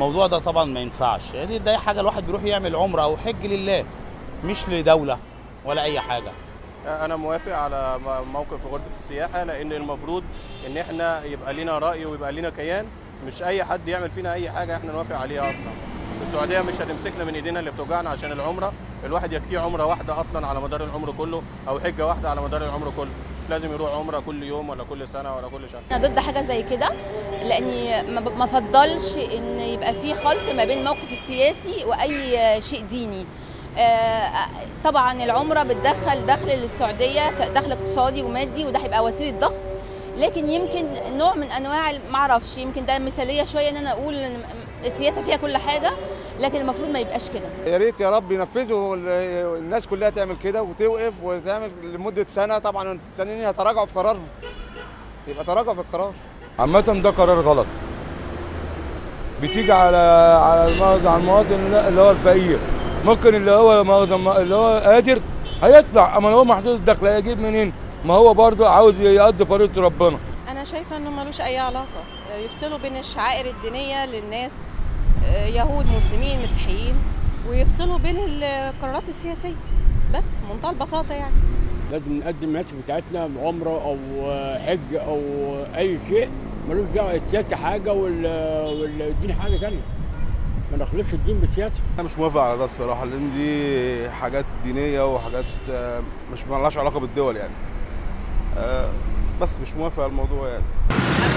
الموضوع ده طبعا ما ينفعش يعني ده حاجه الواحد بيروح يعمل عمره او حج لله مش لدوله ولا اي حاجه انا موافق على موقف غرفه السياحه لان المفروض ان احنا يبقى لنا راي ويبقى لنا كيان مش اي حد يعمل فينا اي حاجه احنا نوافق عليها اصلا السعوديه مش هتمسكنا من ايدينا اللي بتوجعنا عشان العمره الواحد يكفيه عمره واحده اصلا على مدار العمر كله او حجه واحده على مدار العمر كله مش لازم يروح عمره كل يوم ولا كل سنه ولا كل شهر انا ضد حاجه زي كده لاني ما ب- ما افضلش ان يبقى في خلط ما بين الموقف السياسي واي شيء ديني آه، طبعا العمره بتدخل دخل للسعوديه ك- دخل اقتصادي ومادي وده هيبقى وسيله ضغط لكن يمكن نوع من انواع ال- معرفش يمكن ده مثاليه شويه ان انا اقول ان السياسه فيها كل حاجه لكن المفروض ما يبقاش كده يا ريت يا رب ينفذوا وال- الناس كلها تعمل كده وتوقف وتعمل لمده سنه طبعا التانيين هيتراجعوا في قرارهم يبقى تراجع في القرار عامة ده قرار غلط بتيجي على على المواطن على المواطن اللي هو الفقير ممكن اللي هو مؤاخذة اللي هو قادر هيطلع اما هو محدود الدخل هيجيب منين؟ ما هو برضه عاوز يقضي فريضة ربنا انا شايفه انه ملوش اي علاقه يفصلوا بين الشعائر الدينيه للناس آه، يهود مسلمين مسيحيين ويفصلوا بين القرارات السياسيه بس منتهى البساطه يعني لازم نقدم الناس بتاعتنا عمره او حج او اي شيء ملوش دعوه السياسه حاجه وال- والدين حاجه ثانيه ما نخلطش الدين بالسياسه انا مش موافق على ده الصراحه لان دي حاجات دينيه وحاجات آه، مش مالهاش علاقه بالدول يعني آه، بس مش موافق على الموضوع يعني